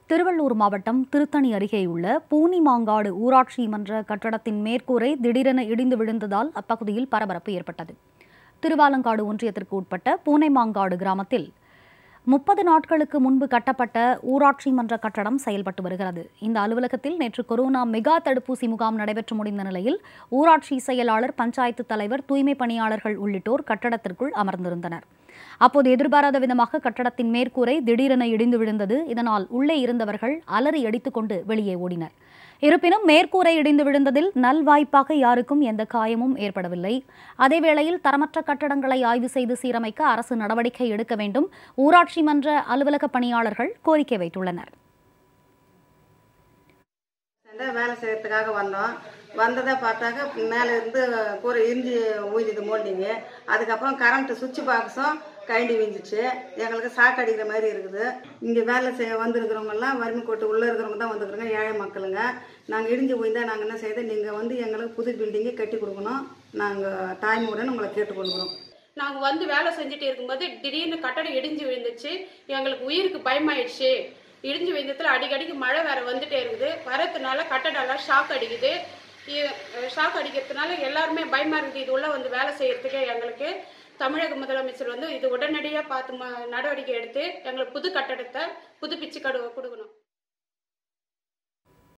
திருவள்ளூர் மாவட்டம் திருத்தணி அருகேயுள்ள பூனிமாங்காடு ஊராட்சி மன்ற கட்டடத்தின் மேற்கூரை திடீரென இடிந்து விழுந்ததால் அப்பகுதியில் பரபரப்பு ஏற்பட்டது திருவாலங்காடு ஒன்றியத்திற்கு உட்பட்ட பூனைமாங்காடு கிராமத்தில் முப்பது நாட்களுக்கு முன்பு கட்டப்பட்ட ஊராட்சி மன்ற கட்டடம் செயல்பட்டு வருகிறது இந்த அலுவலகத்தில் நேற்று கொரோனா மெகா தடுப்பூசி முகாம் நடைபெற்று முடிந்த நிலையில் ஊராட்சி செயலாளர் பஞ்சாயத்து தலைவர் தூய்மை பணியாளர்கள் உள்ளிட்டோர் கட்டடத்திற்குள் அமர்ந்திருந்தனர் அப்போது எதிர்பாராத விதமாக கட்டடத்தின் மேற்கூரை திடீரென இடிந்து விழுந்தது இதனால் உள்ளே இருந்தவர்கள் அலறி அடித்துக்கொண்டு வெளியே ஓடினர் இருப்பினும் மேற்கூரை இடிந்து விழுந்ததில் நல்வாய்ப்பாக யாருக்கும் எந்த காயமும் ஏற்படவில்லை அதேவேளையில் தரமற்ற கட்டடங்களை ஆய்வு செய்து சீரமைக்க அரசு நடவடிக்கை எடுக்க வேண்டும் ஊராட்சி மன்ற அலுவலக பணியாளர்கள் கோரிக்கை வைத்துள்ளனர் சேர்ந்து வேலை செய்யறதுக்காக வந்தோம் வந்ததை பார்த்தாக்க மேலே இருந்து கூரை இஞ்சி ஊதிது மோல்டிங்கு அதுக்கப்புறம் கரண்ட் சுவிட்ச் பாக்ஸும் கைண்டி வீஞ்சிச்சு எங்களுக்கு சாக்கு அடிக்கிற மாதிரி இருக்குது இங்கே வேலை செய்ய வந்திருக்கிறவங்கெல்லாம் வறுமை கோட்டு உள்ளே இருக்கிறவங்க தான் வந்துருக்குறோங்க ஏழை மக்களுங்க நாங்கள் இடிஞ்சு போயிருந்தா நாங்கள் என்ன செய்யுது நீங்கள் வந்து எங்களுக்கு புது பில்டிங்கு கட்டி கொடுக்கணும் நாங்கள் தாய்மையுடன் உங்களை கேட்டுக்கொள்கிறோம் நாங்கள் வந்து வேலை செஞ்சுட்டு இருக்கும்போது திடீர்னு கட்டடம் இடிஞ்சு விழுந்துச்சு எங்களுக்கு உயிருக்கு பயமாயிடுச்சு இடிஞ்சு விழுந்ததுல அடிக்கடிக்கு மழை வேற வந்துட்டே இருக்குது வரதுனால கட்டடம் எல்லாம் ஷாக் அடிக்குது ஷாக் அடிக்கிறதுனால எல்லாருமே பயமா இருக்குது இது உள்ள வந்து வேலை செய்யறதுக்கு எங்களுக்கு தமிழக முதலமைச்சர் வந்து இது உடனடியாக பார்த்து ம- நடவடிக்கை எடுத்து எங்களுக்கு புது கட்டடத்தை புதுப்பிச்சு கடு கொடுக்கணும்